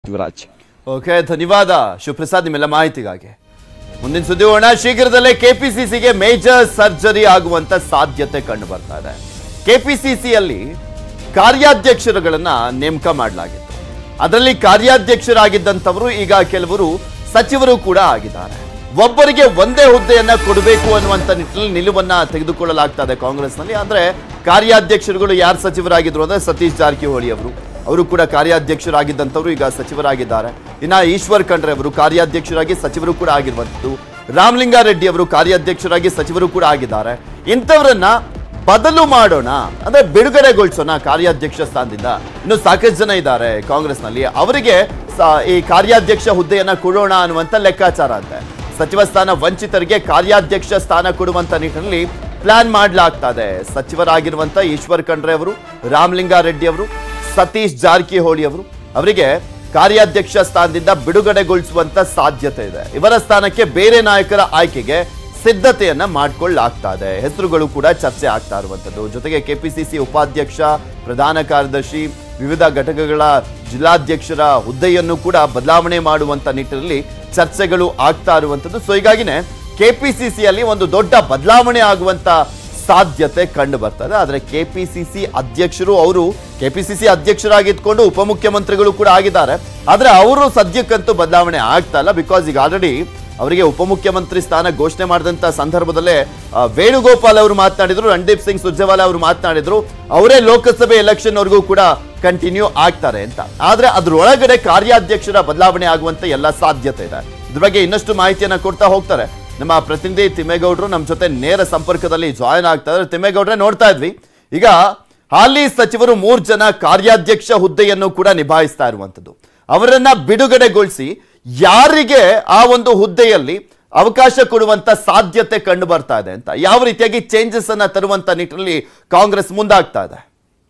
Yuvraj okay ಧನ್ಯವಾದ ಶಿವಪ್ರಸಾದ್ ನಿಮ್ಮೆಲ್ಲ ಮಾಹಿತಿಗಾಗಿ ಮುಂದಿನ ಸುದ್ದಿ ಹೋಗೋಣ ಶೀಘ್ರದಲ್ಲೇ ಕೆಪಿಸಿಸಿಗೆ ಮೇಜರ್ ಸರ್ಜರಿ ಆಗುವಂತ ಸಾಧ್ಯತೆ ಕಂಡು ಬರ್ತಾ ಇದೆ ಕೆಪಿಸಿಸಿಯಲ್ಲಿ ಕಾರ್ಯಾಧ್ಯಕ್ಷರುಗಳನ್ನ ನೇಮಕ ಮಾಡಲಾಗಿತ್ತು ಅದರಲ್ಲಿ ಕಾರ್ಯಾಧ್ಯಕ್ಷರಾಗಿದ್ದಂಥವರು ಈಗ ಕೆಲವರು ಸಚಿವರು ಕೂಡ ಆಗಿದ್ದಾರೆ ಒಬ್ಬರಿಗೆ ಒಂದೇ ಹುದ್ದೆಯನ್ನ ಕೊಡಬೇಕು ಅನ್ನುವಂತ ನಿಟ್ಟಿನಲ್ಲಿ ನಿಲುವನ್ನ ತೆಗೆದುಕೊಳ್ಳಲಾಗ್ತಾ ಇದೆ ಕಾಂಗ್ರೆಸ್ನಲ್ಲಿ ಅಂದ್ರೆ ಕಾರ್ಯಾಧ್ಯಕ್ಷರುಗಳು ಯಾರು ಸಚಿವರಾಗಿದ್ರು ಅಂದ್ರೆ ಸತೀಶ್ ಜಾರಕಿಹೊಳಿ ಅವರು ಅವರು ಕೂಡ ಕಾರ್ಯಾಧ್ಯಕ್ಷರಾಗಿದ್ದಂಥವ್ರು ಈಗ ಸಚಿವರಾಗಿದ್ದಾರೆ ಇನ್ನ ಈಶ್ವರ್ ಖಂಡ್ರೆ ಅವರು ಕಾರ್ಯಾಧ್ಯಕ್ಷರಾಗಿ ಸಚಿವರು ಕೂಡ ಆಗಿರುವಂಥದ್ದು ರಾಮಲಿಂಗಾರೆಡ್ಡಿ ಅವರು ಕಾರ್ಯಾಧ್ಯಕ್ಷರಾಗಿ ಸಚಿವರು ಕೂಡ ಆಗಿದ್ದಾರೆ ಇಂಥವರನ್ನ ಬದಲು ಮಾಡೋಣ ಅಂದ್ರೆ ಬಿಡುಗಡೆಗೊಳಿಸೋಣ ಕಾರ್ಯಾಧ್ಯಕ್ಷ ಸ್ಥಾನದಿಂದ ಇನ್ನು ಸಾಕಷ್ಟು ಜನ ಇದ್ದಾರೆ ಕಾಂಗ್ರೆಸ್ನಲ್ಲಿ ಅವರಿಗೆ ಸ- ಈ ಕಾರ್ಯಾಧ್ಯಕ್ಷ ಹುದ್ದೆಯನ್ನ ಕೊಡೋಣ ಅನ್ನುವಂತ ಲೆಕ್ಕಾಚಾರ ಅಂತೆ ಸಚಿವ ಸ್ಥಾನ ವಂಚಿತರಿಗೆ ಕಾರ್ಯಾಧ್ಯಕ್ಷ ಸ್ಥಾನ ಕೊಡುವಂತ ನಿಟ್ಟಿನಲ್ಲಿ ಪ್ಲಾನ್ ಮಾಡಲಾಗ್ತಾ ಇದೆ ಸಚಿವರಾಗಿರುವಂತ ಈಶ್ವರ್ ಖಂಡ್ರೆ ಅವರು ರಾಮಲಿಂಗಾರೆಡ್ಡಿ ಅವರು ಸತೀಶ್ ಜಾರಕಿಹೊಳಿ ಅವರು ಅವರಿಗೆ ಕಾರ್ಯಾಧ್ಯಕ್ಷ ಸ್ಥಾನದಿಂದ ಬಿಡುಗಡೆಗೊಳಿಸುವಂತ ಸಾಧ್ಯತೆ ಇದೆ ಇವರ ಸ್ಥಾನಕ್ಕೆ ಬೇರೆ ನಾಯಕರ ಆಯ್ಕೆಗೆ ಸಿದ್ಧತೆಯನ್ನ ಮಾಡ್ಕೊಳ್ಳಾಗ್ತಾ ಇದೆ ಹೆಸರುಗಳು ಕೂಡ ಚರ್ಚೆ ಆಗ್ತಾ ಇರುವಂತದ್ದು ಜೊತೆಗೆ ಕೆಪಿಸಿಸಿ ಉಪಾಧ್ಯಕ್ಷ ಪ್ರಧಾನ ಕಾರ್ಯದರ್ಶಿ ವಿವಿಧ ಘಟಕಗಳ ಜಿಲ್ಲಾಧ್ಯಕ್ಷರ ಹುದ್ದೆಯನ್ನು ಕೂಡ ಬದಲಾವಣೆ ಮಾಡುವಂತ ನಿಟ್ಟಿನಲ್ಲಿ ಚರ್ಚೆಗಳು ಆಗ್ತಾ ಇರುವಂತದ್ದು ಸೊ ಹೀಗಾಗಿನೇ ಕೆಪಿಸಿಸಿಯಲ್ಲಿ ಒಂದು ದೊಡ್ಡ ಬದಲಾವಣೆ ಆಗುವಂತ ಸಾಧ್ಯತೆ ಕಂಡು ಬರ್ತದೆ ಆದರೆ ಕೆಪಿಸಿಸಿ ಅಧ್ಯಕ್ಷರು ಅವರು ಕೆಪಿಸಿಸಿ ಅಧ್ಯಕ್ಷರಾಗಿದ್ಕೊಂಡು ಉಪಮುಖ್ಯಮಂತ್ರಿಗಳು ಕೂಡ ಆಗಿದ್ದಾರೆ ಆದ್ರೆ ಅವರು ಸದ್ಯಕ್ಕಂತೂ ಬದಲಾವಣೆ ಆಗ್ತಾ ಇಲ್ಲ ಬಿಕಾಸ್ ಈಗ ಆಲ್ರೆಡಿ ಅವರಿಗೆ ಉಪಮುಖ್ಯಮಂತ್ರಿ ಸ್ಥಾನ ಘೋಷಣೆ ಮಾಡಿದಂತ ಸಂದರ್ಭದಲ್ಲೇ ಆ, ವೇಣುಗೋಪಾಲ್ ಅವರು ಮಾತನಾಡಿದ್ರು ರಣದೀಪ್ ಸಿಂಗ್ ಸುರ್ಜೇವಾಲಾ ಅವರು ಮಾತನಾಡಿದ್ರು ಅವರೇ ಲೋಕಸಭೆ ಎಲೆಕ್ಷನ್ ವರೆಗೂ ಕೂಡ ಕಂಟಿನ್ಯೂ ಆಗ್ತಾರೆ ಅಂತ ಆದ್ರೆ ಅದ್ರೊಳಗಡೆ ಕಾರ್ಯಾಧ್ಯಕ್ಷರ ಬದಲಾವಣೆ ಆಗುವಂತ ಎಲ್ಲ ಸಾಧ್ಯತೆ ಇದೆ ಇದ್ರ ಬಗ್ಗೆ ಇನ್ನಷ್ಟು ಮಾಹಿತಿಯನ್ನ ಕೊಡ್ತಾ ಹೋಗ್ತಾರೆ ನಮ್ಮ ಪ್ರತಿನಿಧಿ ತಿಮ್ಮೇಗೌಡರು ನಮ್ಮ ಜೊತೆ ನೇರ ಸಂಪರ್ಕದಲ್ಲಿ ಜಾಯ್ನ್ ಆಗ್ತಾ ಇದ್ದಾರೆ ತಿಮ್ಮೇಗೌಡ್ರೆ ನೋಡ್ತಾ ಇದ್ವಿ ಈಗ ಹಾಲಿ ಸಚಿವರು ಮೂರ್ ಜನ ಕಾರ್ಯಾಧ್ಯಕ್ಷ ಹುದ್ದೆಯನ್ನು ಕೂಡ ನಿಭಾಯಿಸ್ತಾ ಇರುವಂತದ್ದು ಅವರನ್ನ ಬಿಡುಗಡೆಗೊಳಿಸಿ ಯಾರಿಗೆ ಆ ಒಂದು ಹುದ್ದೆಯಲ್ಲಿ ಅವಕಾಶ ಕೊಡುವಂತ ಸಾಧ್ಯತೆ ಕಂಡು ಬರ್ತಾ ಇದೆ ಅಂತ ಯಾವ ರೀತಿಯಾಗಿ ಚೇಂಜಸ್ ಅನ್ನ ತರುವಂತ ನಿಟ್ಟಿನಲ್ಲಿ ಕಾಂಗ್ರೆಸ್ ಮುಂದಾಗ್ತಾ ಇದೆ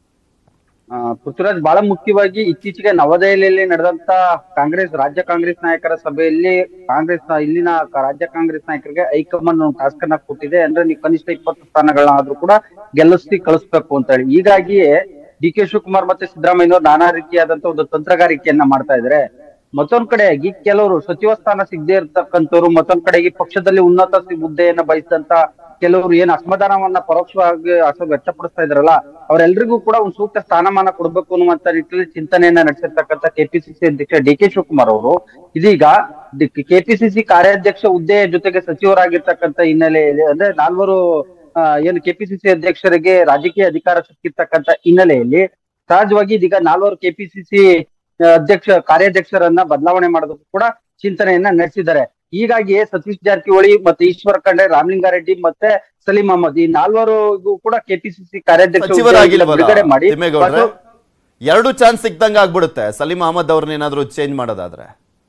ಆ, ಪೃಥ್ವಿರಾಜ್ ಬಹಳ ಮುಖ್ಯವಾಗಿ ಇತ್ತೀಚೆಗೆ ನವದೆಹಲಿಯಲ್ಲಿ ನಡೆದಂತ ಕಾಂಗ್ರೆಸ್ ರಾಜ್ಯ ಕಾಂಗ್ರೆಸ್ ನಾಯಕರ ಸಭೆಯಲ್ಲಿ ಕಾಂಗ್ರೆಸ್ ಇಲ್ಲಿನ ಕ- ರಾಜ್ಯ ಕಾಂಗ್ರೆಸ್ ನಾಯಕರಿಗೆ ಹೈಕಮಾಂಡ್ ಒಂದು ಟಾಸ್ಕ್ ಅನ್ನ ಕೊಟ್ಟಿದೆ ಅಂದ್ರೆ ನೀವು ಕನಿಷ್ಠ ಇಪ್ಪತ್ತು ಸ್ಥಾನಗಳನ್ನಾದ್ರೂ ಕೂಡ ಗೆಲ್ಲಿಸಿ ಕಳಿಸ್ಬೇಕು ಅಂತ ಹೇಳಿ ಹೀಗಾಗಿಯೇ ಡಿ ಕೆ ಶಿವಕುಮಾರ್ ಮತ್ತೆ ಸಿದ್ದರಾಮಯ್ಯನವರು ನಾನಾ ರೀತಿಯಾದಂತ ಒಂದು ತಂತ್ರಗಾರಿಕೆಯನ್ನ ಮಾಡ್ತಾ ಇದ್ದಾರೆ ಮತ್ತೊಂದ್ ಕಡೆಯಾಗಿ ಕೆಲವರು ಸಚಿವ ಸ್ಥಾನ ಸಿಗದೆ ಇರ್ತಕ್ಕಂಥವ್ರು ಮತ್ತೊಂದ್ ಕಡೆಗೆ ಪಕ್ಷದಲ್ಲಿ ಉನ್ನತ ಸಿ- ಹುದ್ದೆಯನ್ನ ಬಯಸಿದಂತ ಕೆಲವರು ಏನ್ ಅಸಮಾಧಾನವನ್ನ ಪರೋಕ್ಷವಾಗಿ ಅಸ ವ್ಯಕ್ತಪಡಿಸ್ತಾ ಇದ್ರಲ್ಲ ಅವರೆಲ್ಲರಿಗೂ ಕೂಡ ಒಂದು ಸೂಕ್ತ ಸ್ಥಾನಮಾನ ಕೊಡಬೇಕು ಅನ್ನುವಂತ ನಿಟ್ಟಿನಲ್ಲಿ ಚಿಂತನೆಯನ್ನ ನಡೆಸಿರ್ತಕ್ಕಂಥ ಕೆಪಿಸಿಸಿ ಅಧ್ಯಕ್ಷ ಡಿ ಕೆ ಶಿವಕುಮಾರ್ ಅವರು ಇದೀಗ ಕೆಪಿಸಿಸಿ ಕಾರ್ಯಾಧ್ಯಕ್ಷ ಹುದ್ದೆಯ ಜೊತೆಗೆ ಸಚಿವರಾಗಿರ್ತಕ್ಕಂಥ ಹಿನ್ನೆಲೆಯಲ್ಲಿ ಅಂದ್ರೆ ನಾಲ್ವರು ಆ, ಏನು ಕೆಪಿಸಿಸಿ ಅಧ್ಯಕ್ಷರಿಗೆ ರಾಜಕೀಯ ಅಧಿಕಾರ ಸಿಕ್ಕಿರ್ತಕ್ಕಂಥ ಹಿನ್ನೆಲೆಯಲ್ಲಿ ಸಹಜವಾಗಿ ಇದೀಗ ನಾಲ್ವರು ಕೆಪಿಸಿಸಿ ಅಧ್ಯಕ್ಷ ಕಾರ್ಯಾಧ್ಯಕ್ಷರನ್ನ ಬದಲಾವಣೆ ಮಾಡೋದಕ್ಕೂ ಕೂಡ ಚಿಂತನೆಯನ್ನ ನಡೆಸಿದ್ದಾರೆ ಹೀಗಾಗಿ ಸತೀಶ್ ಜಾರಕಿಹೊಳಿ ಮತ್ತೆ ಈಶ್ವರ ಖಂಡ್ರೆ ರಾಮಲಿಂಗಾರೆಡ್ಡಿ ಮತ್ತೆ ಸಲೀಂ ಅಹಮದ್ ಈ ನಾಲ್ವರಿಗೂ ಕೂಡ ಕೆಪಿಸಿಸಿ ಕಾರ್ಯಾಧ್ಯಕ್ಷ ಹುದ್ದೆಯಿಂದ ಸಚಿವರಾಗಿಲ್ವಲ್ಲ ಬಿಡುಗಡೆ ಮಾಡಿ ತಿಮ್ಮೇಗೌಡ್ರೆ ಮತ್ತು- ಎರಡು ಚಾನ್ಸ್ ಸಿಕ್ದಂಗ ಆಗ್ಬಿಡುತ್ತೆ ಸಲೀಂ ಅಹಮದ್ ಅವ್ರನ್ನ ಏನಾದ್ರು ಚೇಂಜ್ ಮಾಡೋದಾದ್ರೆ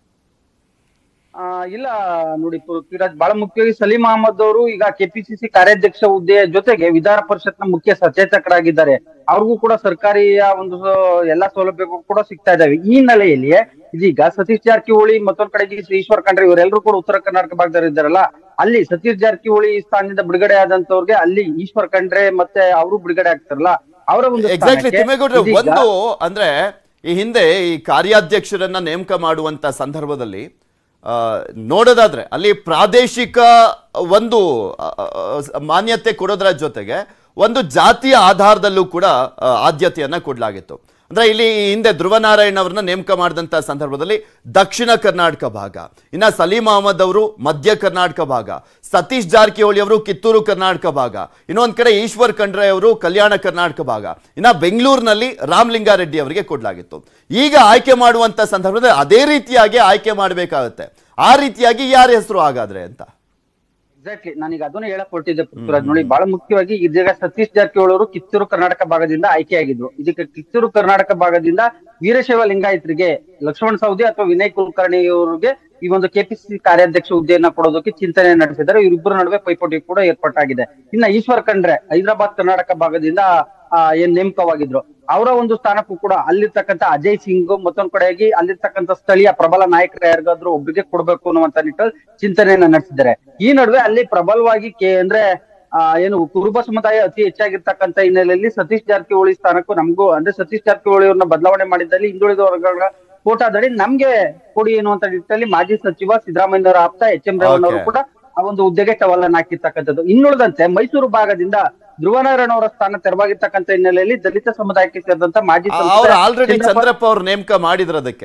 ಆ, ಇಲ್ಲ ನೋಡಿ ಪೃಥ್ವಿರಾಜ್ ಬಹಳ ಮುಖ್ಯವಾಗಿ ಸಲೀಂ ಅಹಮದ್ ಅವರು ಈಗ ಕೆಪಿಸಿಸಿ ಕಾರ್ಯಾಧ್ಯಕ್ಷ ಹುದ್ದೆಯ ಜೊತೆಗೆ ವಿಧಾನ ಪರಿಷತ್ನ ಮುಖ್ಯ ಸಚೇತಕರಾಗಿದ್ದಾರೆ ಅವ್ರಿಗೂ ಕೂಡ ಸರ್ಕಾರಿಯ ಒಂದು ಸ- ಎಲ್ಲಾ ಸೌಲಭ್ಯಗಳು ಕೂಡ ಸಿಗ್ತಾ ಇದಾವೆ ಈ ಹಿನ್ನೆಲೆಯಲ್ಲಿ ಇದೀಗ ಸತೀಶ್ ಜಾರಕಿಹೊಳಿ ಮತ್ತೊಂದ್ ಕಡೆಗೆ ಶ್ರೀ ಈಶ್ವರ್ ಖಂಡ್ರೆ ಇವರೆಲ್ಲರೂ ಕೂಡ ಉತ್ತರ ಕರ್ನಾಟಕ ಭಾಗದವರು ಇದ್ದಾರಲ್ಲ ಅಲ್ಲಿ ಸತೀಶ್ ಜಾರಕಿಹೊಳಿ ಸ್ಥಾನದಿಂದ ಬಿಡುಗಡೆ ಆದಂತವ್ರಿಗೆ ಅಲ್ಲಿ ಈಶ್ವರ್ ಖಂಡ್ರೆ ಮತ್ತೆ ಅವರು ಬಿಡುಗಡೆ ಆಗ್ತಾರಲ್ಲ ಅವರ ಒಂದು ಎಕ್ಸಾಕ್ಟ್ಲಿ ಸ್ಥಾನಕ್ಕೆ ತಿಮ್ಮೇಗೌಡ್ರೆ ಇದೀಗ- ಒಂದು ಅಂದ್ರೆ ಈ ಹಿಂದೆ ಈ ಕಾರ್ಯಾಧ್ಯಕ್ಷರನ್ನ ನೇಮಕ ಮಾಡುವಂತ ಸಂದರ್ಭದಲ್ಲಿ ಆ, ನೋಡೋದಾದ್ರೆ ಅಲ್ಲಿ ಪ್ರಾದೇಶಿಕ ಒಂದು ಆ, ಆ, ಮಾನ್ಯತೆ ಕೊಡೋದ್ರ ಜೊತೆಗೆ ಒಂದು ಜಾತಿಯ ಆಧಾರದಲ್ಲೂ ಕೂಡ ಆ, ಆದ್ಯತೆಯನ್ನ ಕೊಡಲಾಗಿತ್ತು ಅಂದ್ರೆ ಇಲ್ಲಿ ಈ ಹಿಂದೆ ಧ್ರುವನಾರಾಯಣ್ ಅವ್ರನ್ನ ನೇಮಕ ಮಾಡಿದಂತ ಸಂದರ್ಭದಲ್ಲಿ ದಕ್ಷಿಣ ಕರ್ನಾಟಕ ಭಾಗ ಇನ್ನ ಸಲೀಂ ಅಹಮದ್ ಅವರು ಮಧ್ಯ ಕರ್ನಾಟಕ ಭಾಗ ಸತೀಶ್ ಜಾರಕಿಹೊಳಿ ಅವರು ಕಿತ್ತೂರು ಕರ್ನಾಟಕ ಭಾಗ ಇನ್ನೊಂದ್ ಕಡೆ ಈಶ್ವರ್ ಖಂಡ್ರೆ ಅವರು ಕಲ್ಯಾಣ ಕರ್ನಾಟಕ ಭಾಗ ಇನ್ನ ಬೆಂಗಳೂರಿನಲ್ಲಿ ರಾಮಲಿಂಗಾರೆಡ್ಡಿ ಅವರಿಗೆ ಕೊಡಲಾಗಿತ್ತು ಈಗ ಆಯ್ಕೆ ಮಾಡುವಂತ ಸಂದರ್ಭದಲ್ಲಿ ಅದೇ ರೀತಿಯಾಗಿ ಆಯ್ಕೆ ಮಾಡಬೇಕಾಗುತ್ತೆ ಆ ರೀತಿಯಾಗಿ ಯಾರ ಹೆಸರು ಹಾಗಾದ್ರೆ ಅಂತ ಎಕ್ಸಾಕ್ಟ್ಲಿ ನಾನೀಗ ಅದನ್ನ ಹೇಳಕ್ ಹೊರಟಿದ್ದೆ ಪೃಥ್ವಿರಾಜ್ ನೋಡಿ ಬಹಳ ಮುಖ್ಯವಾಗಿ ಇದೀಗ ಸತೀಶ್ ಜಾರಕಿಹೊಳಿ ಅವರು ಕಿತ್ತೂರು ಕರ್ನಾಟಕ ಭಾಗದಿಂದ ಆಯ್ಕೆಯಾಗಿದ್ರು ಇದಕ್ಕೆ ಕಿತ್ತೂರು ಕರ್ನಾಟಕ ಭಾಗದಿಂದ ವೀರಶೈವ ಲಿಂಗಾಯತರಿಗೆ ಲಕ್ಷ್ಮಣ ಸವದಿ ಅಥವಾ ವಿನಯ್ ಕುಲಕರ್ಣಿ ಅವರಿಗೆ ಈ ಒಂದು ಕೆಪಿಸಿಸಿ ಕಾರ್ಯಾಧ್ಯಕ್ಷ ಹುದ್ದೆಯನ್ನ ಕೊಡೋದಕ್ಕೆ ಚಿಂತನೆ ನಡೆಸಿದ್ದಾರೆ ಇವರಿಬ್ಬರ ನಡುವೆ ಪೈಪೋಟಿ ಕೂಡ ಏರ್ಪಟ್ಟಾಗಿದೆ ಇನ್ನ ಈಶ್ವರ್ ಖಂಡ್ರೆ ಹೈದರಾಬಾದ್ ಕರ್ನಾಟಕ ಭಾಗದಿಂದ ಆ, ಏನ್ ನೇಮಕವಾಗಿದ್ರು ಅವರ ಒಂದು ಸ್ಥಾನಕ್ಕೂ ಕೂಡ ಅಲ್ಲಿರ್ತಕ್ಕಂಥ ಅಜಯ್ ಸಿಂಗ್ ಮತ್ತೊಂದ್ ಕಡೆಯಾಗಿ ಅಲ್ಲಿರ್ತಕ್ಕಂಥ ಸ್ಥಳೀಯ ಪ್ರಬಲ ನಾಯಕರು ಯಾರಿಗಾದ್ರೂ ಒಬ್ಬರಿಗೆ ಕೊಡ್ಬೇಕು ಅನ್ನುವಂತ ನಿಟ್ಟಲ್ಲಿ ಚಿಂತನೆಯನ್ನ ನಡೆಸಿದ್ದಾರೆ ಈ ನಡುವೆ ಅಲ್ಲಿ ಪ್ರಬಲವಾಗಿ ಕೆ ಅಂದ್ರೆ ಆ ಏನು ಕುರುಬ ಸಮುದಾಯ ಅತಿ ಹೆಚ್ಚಾಗಿರ್ತಕ್ಕಂಥ ಹಿನ್ನೆಲೆಯಲ್ಲಿ ಸತೀಶ್ ಜಾರಕಿಹೊಳಿ ಸ್ಥಾನಕ್ಕೂ ನಮಗೂ ಅಂದ್ರೆ ಸತೀಶ್ ಜಾರಕಿಹೊಳಿ ಅವ್ರನ್ನ ಬದಲಾವಣೆ ಮಾಡಿದ್ದಲ್ಲಿ ಹಿಂದುಳಿದ ವರ್ಗಗಳ ಕೋಟಾದಡಿ ನಮ್ಗೆ ಕೊಡಿ ಎನ್ನುವಂತ ನಿಟ್ಟಿನಲ್ಲಿ ಮಾಜಿ ಸಚಿವ ಸಿದ್ದರಾಮಯ್ಯನವರ ಆಪ್ತ ಎಚ್ ಎಂ ರೇವಣ್ಣವರು Okay. ಕೂಡ ಆ ಒಂದು ಹುದ್ದೆಗೆ ಸವಾಲನ್ನ ಹಾಕಿರ್ತಕ್ಕಂಥದ್ದು ಇನ್ನುಳಿದಂತೆ ಮೈಸೂರು ಭಾಗದಿಂದ ಧ್ರುವನಾರಾಯಣ ಅವರ ಸ್ಥಾನ ತೆರವಾಗಿರ್ತಕ್ಕಂಥ ಹಿನ್ನೆಲೆಯಲ್ಲಿ ದಲಿತ ಸಮುದಾಯಕ್ಕೆ ಸೇರಿದಂತ ಮಾಜಿ ಸಂಸದ ಅವ್ರು ಆಲ್ರೆಡಿ ಚಂದ್ರಪ್ಪ- ಚಂದ್ರಪ್ಪ ಅವ್ರು ನೇಮಕ ಮಾಡಿದ್ರು ಅದಕ್ಕೆ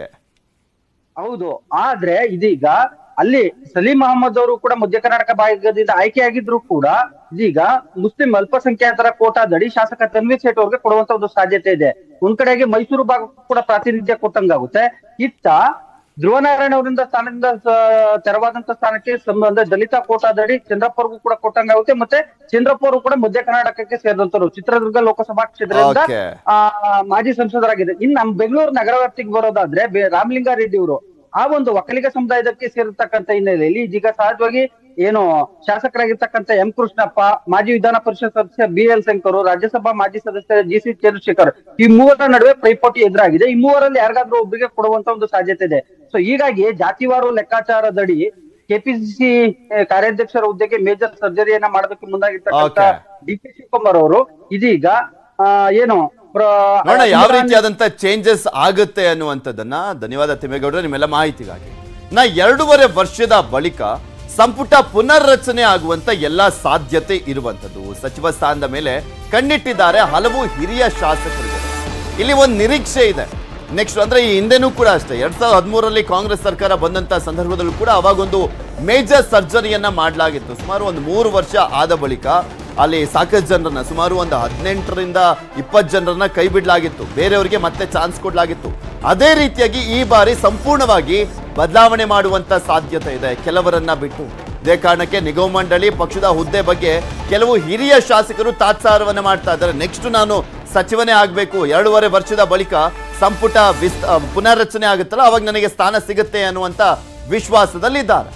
ಹೌದು ಆದ್ರೆ ಇದೀಗ ಅಲ್ಲಿ ಸಲೀಂ ಅಹಮದ್ ಅವರು ಕೂಡ ಮಧ್ಯ ಕರ್ನಾಟಕ ಭಾಗದಿಂದ ಆಯ್ಕೆಯಾಗಿದ್ರು ಕೂಡ ಇದೀಗ ಮುಸ್ಲಿಂ ಅಲ್ಪಸಂಖ್ಯಾತರ ಕೋಟಾದಡಿ ಶಾಸಕ ತನ್ವೀರ್ ಸೇಠ್ ಅವ್ರಿಗೆ ಕೊಡುವಂತ ಒಂದು ಸಾಧ್ಯತೆ ಇದೆ ಒಂದ್ ಕಡೆಗೆ ಮೈಸೂರು ಭಾಗಕ್ಕೂ ಕೂಡ ಪ್ರಾತಿನಿಧ್ಯ ಕೊಟ್ಟಂಗಾಗುತ್ತೆ ಇತ್ತ ಧ್ರುವನಾರಾಯಣ ಅವರಿಂದ ಸ್ಥಾನದಿಂದ ಸ- ತೆರವಾದಂತ ಸ್ಥಾನಕ್ಕೆ ಸಂಬಂಧ ದಲಿತ ಕೋಟಾದಡಿ ಚಂದ್ರಪ್ಪ ಅವ್ರಿಗೂ ಕೂಡ ಕೊಟ್ಟಂಗಾಗುತ್ತೆ ಮತ್ತೆ ಚಂದ್ರಪ್ಪ ಅವರು ಕೂಡ ಮಧ್ಯ ಕರ್ನಾಟಕಕ್ಕೆ ಸೇರಿದಂತರು ಚಿತ್ರದುರ್ಗ ಲೋಕಸಭಾ ಕ್ಷೇತ್ರದಿಂದ Okay. ಆ ಮಾಜಿ ಸಂಸದರಾಗಿದೆ ಇನ್ನು ನಮ್ ಬೆಂಗಳೂರು ನಗರ ವ್ಯಾಪ್ತಿಗೆ ಬರೋದಾದ್ರೆ ಬೆ- ರಾಮಲಿಂಗಾರೆಡ್ಡಿ ಅವರು ಆ ಒಂದು ಒಕ್ಕಲಿಗ ಸಮುದಾಯದಕ್ಕೆ ಸೇರಿರ್ತಕ್ಕಂಥ ಹಿನ್ನೆಲೆಯಲ್ಲಿ ಇದೀಗ ಸಹಜವಾಗಿ ಏನು ಶಾಸಕರಾಗಿರ್ತಕ್ಕಂಥ ಎಂ ಕೃಷ್ಣಪ್ಪ ಮಾಜಿ ವಿಧಾನ ಪರಿಷತ್ ಸದಸ್ಯ ಬಿ ಎಲ್ ಶಂಕರ್ ರಾಜ್ಯಸಭಾ ಮಾಜಿ ಸದಸ್ಯ ಜಿ ಸಿ ಚಂದ್ರಶೇಖರ್ ಈ ಮೂವರ ನಡುವೆ ಪೈಪೋಟಿ ಎದುರಾಗಿದೆ ಈ ಮೂವರಲ್ಲಿ ಯಾರಿಗಾದ್ರೂ ಒಬ್ಬರಿಗೆ ಕೊಡುವಂತ ಒಂದು ಸಾಧ್ಯತೆ ಇದೆ ಸೊ ಹೀಗಾಗಿ ಜಾತಿವಾರು ಲೆಕ್ಕಾಚಾರದಡಿ ಕೆಪಿಸಿಸಿ ಕಾರ್ಯಾಧ್ಯಕ್ಷರ ಹುದ್ದೆಗೆ ಮೇಜರ್ ಸರ್ಜರಿಯನ್ನ ಮಾಡೋದಕ್ಕೆ ಮುಂದಾಗಿರ್ತಕ್ಕಂಥ Okay. ಡಿ ಕೆ ಶಿವಕುಮಾರ್ ಅವರು ಇದೀಗ ಆ, ಏನು ಪ್ರ- ನೋಡೋಣ ಯಾವ ಇಮ್ರಾನ್- ರೀತಿಯಾದಂತ ಚೇಂಜಸ್ ಆಗುತ್ತೆ ಅನ್ನುವಂಥದ್ದನ್ನ ಧನ್ಯವಾದ ತಿಮ್ಮೇಗೌಡರೆ ನಿಮ್ಮೆಲ್ಲ ಮಾಹಿತಿಗಾಗಿ ನಾ ಎರಡೂವರೆ ವರ್ಷದ ಬಳಿಕ ಸಂಪುಟ ಪುನರ್ರಚನೆ ಆಗುವಂತ ಎಲ್ಲಾ ಸಾಧ್ಯತೆ ಇರುವಂತದ್ದು ಸಚಿವ ಸ್ಥಾನದ ಮೇಲೆ ಕಣ್ಣಿಟ್ಟಿದ್ದಾರೆ ಹಲವು ಹಿರಿಯ ಶಾಸಕರಿಗೆ ಇಲ್ಲಿ ಒಂದು ನಿರೀಕ್ಷೆ ಇದೆ ನೆಕ್ಸ್ಟ್ ಅಂದ್ರೆ ಈ ಹಿಂದೆನೂ ಕೂಡ ಅಷ್ಟೇ ಎರಡ್ ಸಾವಿರದ ಹದಿಮೂರರಲ್ಲಿ ಕಾಂಗ್ರೆಸ್ ಸರ್ಕಾರ ಬಂದಂತ ಸಂದರ್ಭದಲ್ಲೂ ಕೂಡ ಅವಾಗೊಂದು ಮೇಜರ್ ಸರ್ಜರಿಯನ್ನ ಮಾಡಲಾಗಿತ್ತು ಸುಮಾರು ಒಂದು ಮೂರು ವರ್ಷ ಆದ ಬಳಿಕ ಅಲ್ಲಿ ಸಾಕಷ್ಟು ಜನರನ್ನ ಸುಮಾರು ಒಂದು ಹದಿನೆಂಟರಿಂದ ಇಪ್ಪತ್ತು ಜನರನ್ನ ಕೈ ಬಿಡಲಾಗಿತ್ತು ಬೇರೆಯವರಿಗೆ ಮತ್ತೆ ಚಾನ್ಸ್ ಕೊಡಲಾಗಿತ್ತು ಅದೇ ರೀತಿಯಾಗಿ ಈ ಬಾರಿ ಸಂಪೂರ್ಣವಾಗಿ ಬದಲಾವಣೆ ಮಾಡುವಂತ ಸಾಧ್ಯತೆ ಇದೆ ಕೆಲವರನ್ನ ಬಿಟ್ಟು ಇದೇ ಕಾರಣಕ್ಕೆ ನಿಗಮ ಮಂಡಳಿ ಪಕ್ಷದ ಹುದ್ದೆ ಬಗ್ಗೆ ಕೆಲವು ಹಿರಿಯ ಶಾಸಕರು ತಾತ್ಸಾರವನ್ನ ಮಾಡ್ತಾ ಇದ್ದಾರೆ ನೆಕ್ಸ್ಟ್ ನಾನು ಸಚಿವನೇ ಆಗಬೇಕು ಎರಡೂವರೆ ವರ್ಷದ ಬಳಿಕ ಸಂಪುಟ ವಿಸ್ ಆ, ಪುನರ್ರಚನೆ ಆಗುತ್ತಲ್ಲ ಅವಾಗ ನನಗೆ ಸ್ಥಾನ ಸಿಗುತ್ತೆ ಅನ್ನುವಂತ ವಿಶ್ವಾಸದಲ್ಲಿದ್ದಾರೆ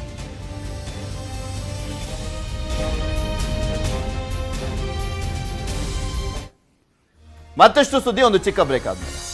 ಮತ್ತಷ್ಟು ಸುದ್ದಿ ಒಂದು ಚಿಕ್ಕ ಬ್ರೇಕ್ ಆದ್ಮೇಲೆ